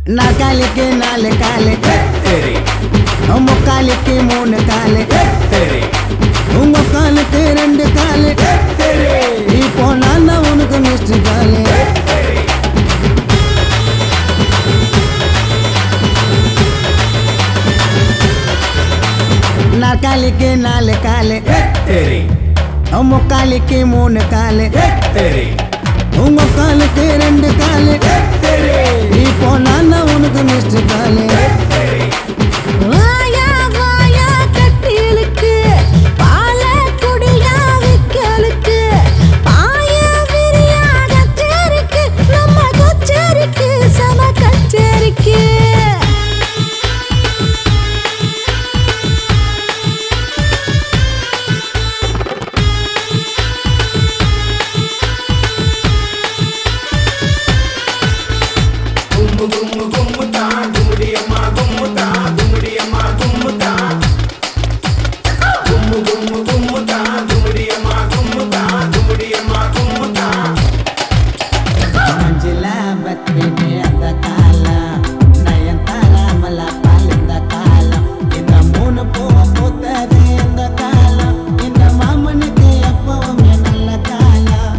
நாக்காலிக்கு நாலு காலு தெரி முக்காலிக்கு மூணு காலு தெரி உங்க காலுக்கு ரெண்டு காலு தெரி இப்போ நான் தான் உனக்கு மிஸ்டு காலு நாக்காலிக்கு நாலு காலு தெரி முக்காலிக்கு மூணு காலு தெரி உங்க காலுக்கு ரெண்டு காலு தெரி இப்போ நான் தான் உனக்கு மிஸ்டு காலு வாயா வாயா கட்டிலுக்கு பால குடியா விக்கலுக்கு பாய விரியா கச்சேரிக்கு நம்ம கச்சேரிக்கு சம கச்சேரிக்கு கும்மு கும்மு கும்மு தான் கும்முடியம்மா கும்மு தான் கும்முடியம்மா கும்மு தான் கும்மு கும்மு கும்மு தான் கும்முடியம்மா கும்மு தான் கும்முடியம்மா கும்மு தான் மஞ்சுள பத்மினி அந்த காலம் நயன்தாரா மலபால் இந்த காலம் இந்த மூணு பூவும் பூத்தது இந்த காலம் இந்த மாமனுக்கு எப்பவுமே நல்ல காலம்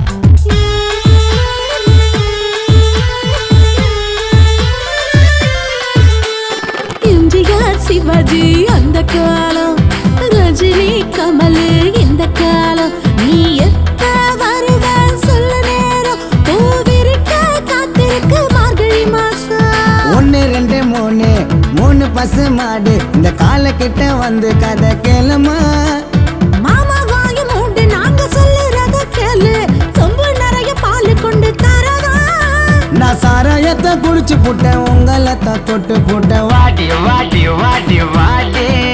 எம்ஜிஆர் சிவாஜி அந்த காலம் ரஜினி கமல் இந்த காலம் நீ எப்ப வருவ சொல்ல நேரம் பூவிருக்க காத்திருக்க மார்கழி மாசம் ஒன்னு ரெண்டு மூணு மூணு பசு மாடு இந்த கால கிட்ட வந்து கதை கேளுமா மாமா வாங்கி மூண்டு நாங்க சொல்லுறத கேளு சொம்பு நிறைய பால் கொண்டு தரதா நான் சாராயத்தை குடிச்சு போட்டேன் உங்களை தான் தொட்டு போட்டேன் வாடி வாடி வாடி வாடி